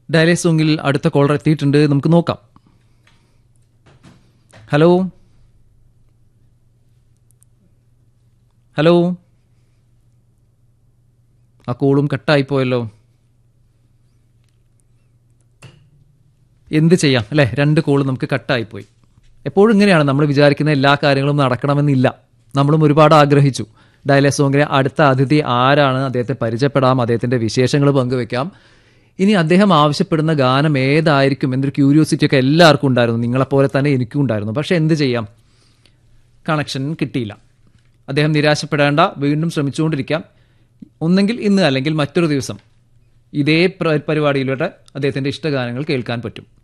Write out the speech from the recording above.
ഡയലേ സോങ്ങിൽ അടുത്ത കോളർ എത്തിയിട്ടുണ്ട് നമുക്ക് നോക്കാം ഹലോ ഹലോ ആ കോളും കട്ടായിപ്പോയല്ലോ എന്ത് ചെയ്യാം അല്ലേ രണ്ട് കോള് നമുക്ക് കട്ടായിപ്പോയി എപ്പോഴും ഇങ്ങനെയാണ് നമ്മൾ വിചാരിക്കുന്ന എല്ലാ കാര്യങ്ങളും നടക്കണമെന്നില്ല നമ്മളും ഒരുപാട് ആഗ്രഹിച്ചു ഡയലേ സോങ്ങിലെ അടുത്ത അതിഥി ആരാണ് അദ്ദേഹത്തെ പരിചയപ്പെടാം അദ്ദേഹത്തിന്റെ വിശേഷങ്ങൾ പങ്കുവെക്കാം ഇനി അദ്ദേഹം ആവശ്യപ്പെടുന്ന ഗാനം ഏതായിരിക്കും എന്നൊരു ക്യൂരിയോസിറ്റി ഒക്കെ എല്ലാവർക്കും ഉണ്ടായിരുന്നു നിങ്ങളെപ്പോലെ തന്നെ എനിക്കും ഉണ്ടായിരുന്നു പക്ഷെ എന്ത് ചെയ്യാം കണക്ഷൻ കിട്ടിയില്ല അദ്ദേഹം നിരാശപ്പെടേണ്ട വീണ്ടും ശ്രമിച്ചുകൊണ്ടിരിക്കാം ഒന്നെങ്കിൽ ഇന്ന് അല്ലെങ്കിൽ മറ്റൊരു ദിവസം ഇതേ പ്ര- പരിപാടിയിലൂടെ അദ്ദേഹത്തിന്റെ ഇഷ്ടഗാനങ്ങൾ കേൾക്കാൻ പറ്റും